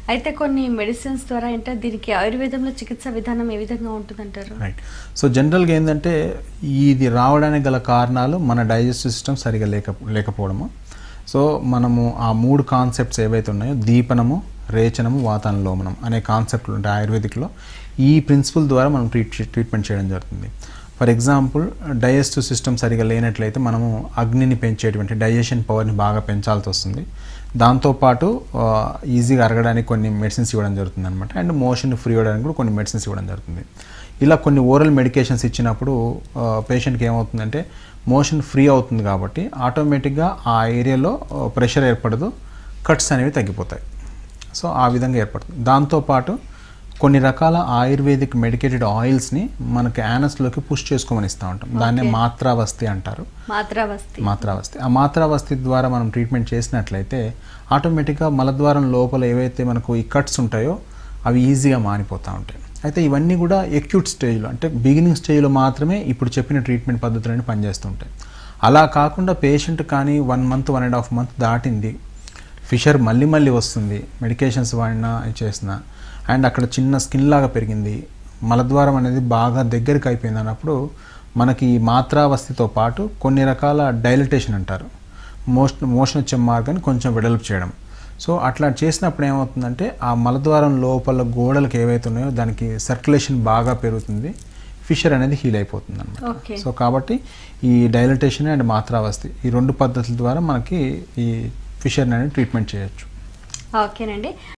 అయితే కొన్ని మెడిసిన్స్ ద్వారా అంటే దీనికి ఆయుర్వేదంలో చికిత్స విధానం ఏ విధంగా ఉంటుందంటారు రైట్ సో జనరల్గా ఏంటంటే ఇది రావడానికి గల కారణాలు మన డైజెస్టివ్ సిస్టమ్ సరిగా లేక లేకపోవడము సో మనము ఆ మూడు కాన్సెప్ట్స్ ఏవైతే ఉన్నాయో దీపనము రేచనము వాతానులోమనం అనే కాన్సెప్ట్లు ఉంటాయి ఆయుర్వేదిక్లో ఈ ప్రిన్సిపల్ ద్వారా మనం ట్రీట్ ట్రీట్మెంట్ చేయడం జరుగుతుంది ఫర్ ఎగ్జాంపుల్ డైజెస్టివ్ సిస్టమ్ సరిగా లేనట్లయితే మనము అగ్నిని పెంచేటువంటి డైజెషన్ పవర్ని బాగా పెంచాల్సి వస్తుంది దాంతోపాటు ఆ, ఈజీగా అరగడానికి కొన్ని మెడిసిన్స్ ఇవ్వడం జరుగుతుంది అనమాట అండ్ మోషన్ ఫ్రీ అవ్వడానికి కూడా కొన్ని మెడిసిన్స్ ఇవ్వడం జరుగుతుంది ఇలా కొన్ని ఓరల్ మెడికేషన్స్ ఇచ్చినప్పుడు పేషెంట్కి ఏమవుతుందంటే మోషన్ ఫ్రీ అవుతుంది కాబట్టి ఆటోమేటిక్గా ఆ ఏరియాలో ప్రెషర్ ఏర్పడదు కట్స్ అనేవి తగ్గిపోతాయి సో ఆ విధంగా ఏర్పడుతుంది దాంతోపాటు కొన్ని రకాల ఆయుర్వేదిక్ మెడికేటెడ్ ఆయిల్స్ని మనకి యానస్లోకి పుష్ చేసుకోమని ఇస్తూ ఉంటాం దాన్నే Okay. మాత్రావస్తి అంటారు మాత్రావస్తి మాత్రావస్థి ఆ మాత్రావస్థి ద్వారా మనం ట్రీట్మెంట్ చేసినట్లయితే ఆటోమేటిక్గా మలద్వారం లోపల ఏవైతే మనకు ఈ కట్స్ ఉంటాయో అవి ఈజీగా మానిపోతూ ఉంటాయి అయితే ఇవన్నీ కూడా ఎక్యూట్ స్టేజ్లో అంటే బిగినింగ్ స్టేజ్లో మాత్రమే ఇప్పుడు చెప్పిన ట్రీట్మెంట్ పద్ధతులన్నీ పనిచేస్తుంటాయి అలా కాకుండా పేషెంట్ కానీ one month one and half month దాటింది ఫిషర్ మళ్ళీ మళ్ళీ వస్తుంది మెడికేషన్స్ వాడినా ఇది చేసినా అండ్ అక్కడ చిన్న స్కిన్ లాగా పెరిగింది మలద్వారం అనేది బాగా దగ్గరికి అయిపోయింది అన్నప్పుడు మనకి ఈ మాత్రావస్థితో పాటు కొన్ని రకాల డైలటేషన్ అంటారు మోషన్ మోషన్ వచ్చే మార్గాన్ని కొంచెం వెడల్పు చేయడం సో అట్లా చేసినప్పుడు ఏమవుతుందంటే ఆ మలద్వారం లోపల గోడలకు ఏవైతే ఉన్నాయో దానికి సర్క్యులేషన్ బాగా పెరుగుతుంది ఫిషర్ అనేది హీల్ అయిపోతుంది అనమాట Okay. సో కాబట్టి ఈ డైలటేషన్ అండ్ మాత్రావస్థి ఈ రెండు పద్ధతుల ద్వారా మనకి ఈ ఫిషర్ అనేది ట్రీట్మెంట్ చేయొచ్చు ఓకేనండి